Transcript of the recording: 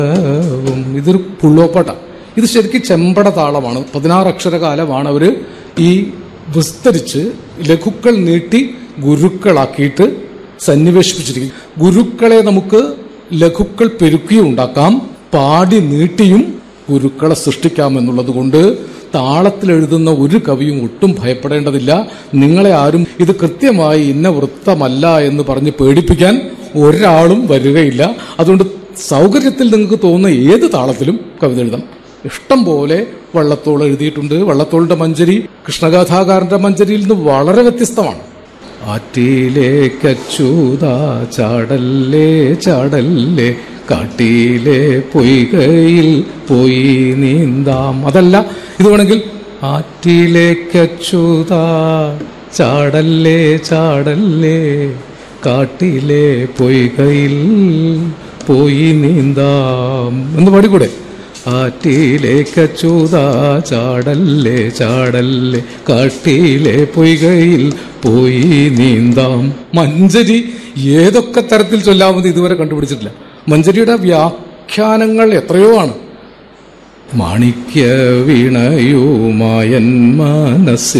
ഉം, ഇതൊരു പുള്ളോപ്പാട്ട ഇത് ശരിക്കും ചെമ്പട താളമാണ് പതിനാറ് അക്ഷരകാലമാണ് അവര് ഈ വിസ്തരിച്ച് ലഘുക്കൾ നീട്ടി ഗുരുക്കളാക്കിയിട്ട് സന്നിവേശിപ്പിച്ചിരിക്കും ഗുരുക്കളെ നമുക്ക് ലഘുക്കൾ പെരുക്കിയും ഉണ്ടാക്കാം പാടി നീട്ടിയും ഗുരുക്കളെ സൃഷ്ടിക്കാം എന്നുള്ളത് കൊണ്ട് താളത്തിൽ എഴുതുന്ന ഒരു കവിയും ഒട്ടും ഭയപ്പെടേണ്ടതില്ല നിങ്ങളെ ആരും ഇത് കൃത്യമായി ഇന്ന വൃത്തമല്ല എന്ന് പറഞ്ഞ് പേടിപ്പിക്കാൻ ഒരാളും വരികയില്ല അതുകൊണ്ട് സൗകര്യത്തിൽ നിങ്ങൾക്ക് തോന്നുന്ന ഏത് താളത്തിലും കവിത എഴുതാം ഇഷ്ടം പോലെ വള്ളത്തോൾ എഴുതിയിട്ടുണ്ട് വള്ളത്തോളിന്റെ മഞ്ചരി കൃഷ്ണഗാഥാകാരന്റെ മഞ്ചരിയിൽ നിന്ന് വളരെ വ്യത്യസ്തമാണ് ആറ്റിലേക്കച്ചൂത ചാടല്ലേ ചാടല്ലേ കാട്ടിലെ പൊയ്കയിൽ പോയി നീന്താം അതല്ല ഇത് വേണമെങ്കിൽ ആറ്റിലേക്കച്ചൂത ചാടല്ലേ ചാടല്ലേ കാട്ടിലെ പൊയ്കയിൽ പോയി നീന്താം എന്ന് പാടിക്കൂടെ ആറ്റിലേക്കച്ചൂത ചാടല്ലേ ചാടല്ലേ കാട്ടിലെ പൊയ്കയിൽ പോയി നീന്താം മഞ്ചരി ഏതൊക്കെ തരത്തിൽ ചൊല്ലാമെന്ന് ഇതുവരെ കണ്ടുപിടിച്ചിട്ടില്ല മഞ്ചരിയുടെ വ്യാഖ്യാനങ്ങൾ എത്രയോ ആണ് മാണിക്യ വീണയുമായൻ മനസ്സിൽ